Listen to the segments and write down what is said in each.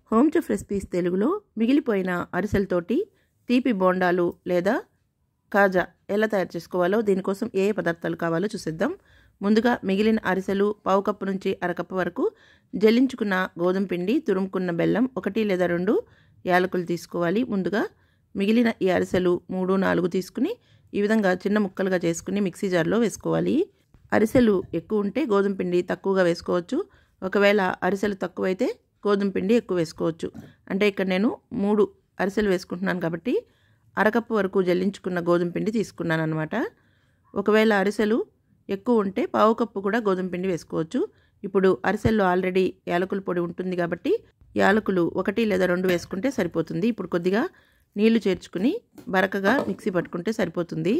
home chef recipes తెలుగులో మిగిలిపోయిన అరిసెలతోటి తీపి బోండాలు లేదా కాజా ఎలా తయారు చేసుకోవాలో దీనికోసం ఏ ఏ పదార్థాలు కావాలో చూసేద్దాం ముందుగా మిగిలిన అరిసెలు పావు కప్పు నుంచి అరకప్పు వరకు జల్లించుకున్న గోధుమ పిండి తురుముకున్న బెల్లం ఒకటి లేదా రెండు యాలకులు తీసుకోవాలి ముందుగా మిగిలిన ఈ అరిసెలు మూడు నాలుగు తీసుకుని ఈ విధంగా చిన్న ముక్కలుగా చేసుకుని మిక్సీ జార్లో వేసుకోవాలి అరిసెలు ఎక్కువ ఉంటే గోధుమ పిండి తక్కువగా వేసుకోవచ్చు ఒకవేళ అరిసెలు తక్కువైతే గోధుమ పిండి ఎక్కువ వేసుకోవచ్చు అంటే ఇక్కడ నేను మూడు అరిసెలు వేసుకుంటున్నాను కాబట్టి అరకప్పు వరకు జల్లించుకున్న గోధుమ పిండి తీసుకున్నాను అనమాట ఒకవేళ అరిసెలు ఎక్కువ ఉంటే పావు కప్పు కూడా గోధుమ పిండి వేసుకోవచ్చు ఇప్పుడు అరిసెల్లో ఆల్రెడీ యాలకుల పొడి ఉంటుంది కాబట్టి యాలకులు ఒకటి లేదా రెండు వేసుకుంటే సరిపోతుంది ఇప్పుడు కొద్దిగా నీళ్లు చేర్చుకుని బరకగా మిక్సీ పట్టుకుంటే సరిపోతుంది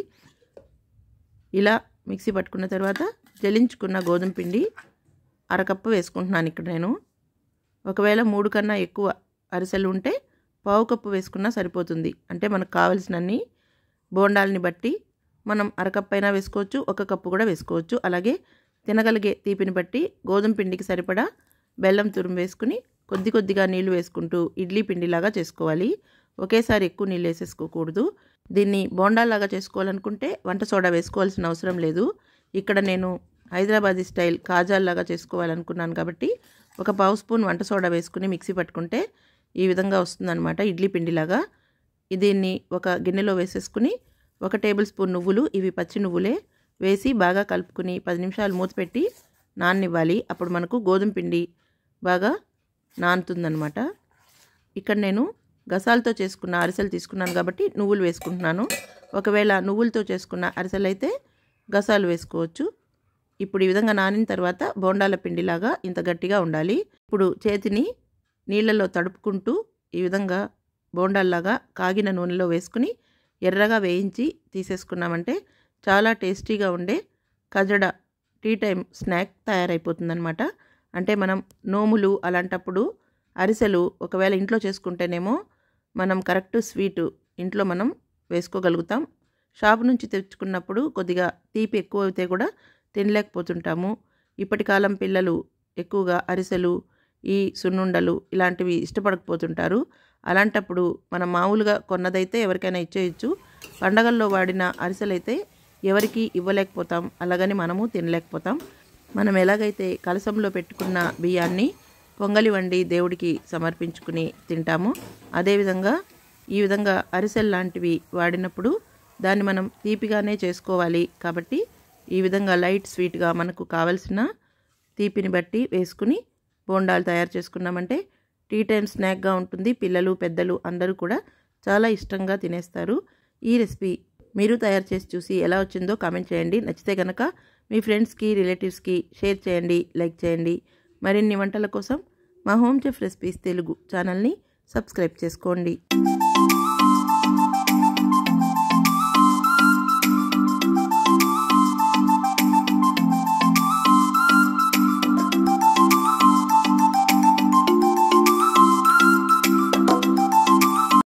ఇలా మిక్సీ పట్టుకున్న తర్వాత జల్లించుకున్న గోధుమ పిండి అరకప్పు వేసుకుంటున్నాను ఇక్కడ నేను ఒకవేళ మూడు కన్నా ఎక్కువ అరిసెలు ఉంటే పావు కప్పు వేసుకున్నా సరిపోతుంది అంటే మనకు కావలసినన్ని బోండాలని బట్టి మనం అరకప్పు అయినా వేసుకోవచ్చు ఒక కప్పు కూడా వేసుకోవచ్చు అలాగే తినగలిగే తీపిని బట్టి గోధుమ పిండికి సరిపడా బెల్లం తురుము వేసుకుని కొద్ది కొద్దిగా నీళ్లు వేసుకుంటూ ఇడ్లీ పిండిలాగా చేసుకోవాలి ఒకేసారి ఎక్కువ నీళ్ళు వేసేసుకోకూడదు దీన్ని బోండాలాగా చేసుకోవాలనుకుంటే వంట సోడా వేసుకోవాల్సిన అవసరం లేదు ఇక్కడ నేను హైదరాబాదీ స్టైల్ కాజాల్లాగా చేసుకోవాలనుకున్నాను కాబట్టి ఒక పావు స్పూన్ వంట సోడా వేసుకుని మిక్సీ పట్టుకుంటే ఈ విధంగా వస్తుందన్నమాట ఇడ్లీ పిండిలాగా దీన్ని ఒక గిన్నెలో వేసేసుకుని ఒక టేబుల్ స్పూన్ నువ్వులు ఇవి పచ్చి నువ్వులే వేసి బాగా కలుపుకుని పది నిమిషాలు మూత పెట్టి నాననివ్వాలి అప్పుడు మనకు గోధుమ పిండి బాగా నానుతుందనమాట ఇక్కడ నేను గసాలతో చేసుకున్న అరిసెలు తీసుకున్నాను కాబట్టి నువ్వులు వేసుకుంటున్నాను ఒకవేళ నువ్వులతో చేసుకున్న అరిసెలు అయితే గసాలు వేసుకోవచ్చు ఇప్పుడు ఈ విధంగా నానిన తర్వాత బోండాల పిండిలాగా ఇంత గట్టిగా ఉండాలి ఇప్పుడు చేతిని నీళ్ళలో తడుపుకుంటూ ఈ విధంగా బోండాల్లాగా కాగిన నూనెలో వేసుకుని ఎర్రగా వేయించి తీసేసుకున్నామంటే చాలా టేస్టీగా ఉండే కజడ టీ టైం స్నాక్ తయారైపోతుందనమాట అంటే మనం నోములు అలాంటప్పుడు అరిసెలు ఒకవేళ ఇంట్లో చేసుకుంటేనేమో మనం కరెక్ట్ స్వీటు ఇంట్లో మనం వేసుకోగలుగుతాం షాప్ నుంచి తెచ్చుకున్నప్పుడు కొద్దిగా తీపి ఎక్కువ అయితే కూడా తినలేకపోతుంటాము ఇప్పటి కాలం పిల్లలు ఎక్కువగా అరిసెలు ఈ సున్నుండలు ఇలాంటివి ఇష్టపడకపోతుంటారు అలాంటప్పుడు మనం మామూలుగా కొన్నదైతే ఎవరికైనా ఇచ్చేయచ్చు పండగల్లో వాడిన అరిసెలైతే ఎవరికి ఇవ్వలేకపోతాం అలాగని మనము తినలేకపోతాం మనం ఎలాగైతే కలసంలో పెట్టుకున్న బియ్యాన్ని పొంగలి వండి దేవుడికి సమర్పించుకుని తింటామో అదేవిధంగా ఈ విధంగా అరిసెల్ లాంటివి వాడినప్పుడు దాన్ని మనం తీపిగానే చేసుకోవాలి కాబట్టి ఈ విధంగా లైట్ స్వీట్గా మనకు కావలసిన తీపిని బట్టి వేసుకుని బోండాలు తయారు చేసుకున్నామంటే టీ టైం స్నాక్గా ఉంటుంది పిల్లలు పెద్దలు అందరూ కూడా చాలా ఇష్టంగా తినేస్తారు ఈ రెసిపీ మీరు తయారు చేసి చూసి ఎలా వచ్చిందో కామెంట్ చేయండి నచ్చితే కనుక మీ ఫ్రెండ్స్కి రిలేటివ్స్కి షేర్ చేయండి లైక్ చేయండి మరిన్ని వంటల కోసం మా హోమ్ చెఫ్ రెసిపీస్ తెలుగు ఛానల్ని సబ్స్క్రైబ్ చేసుకోండి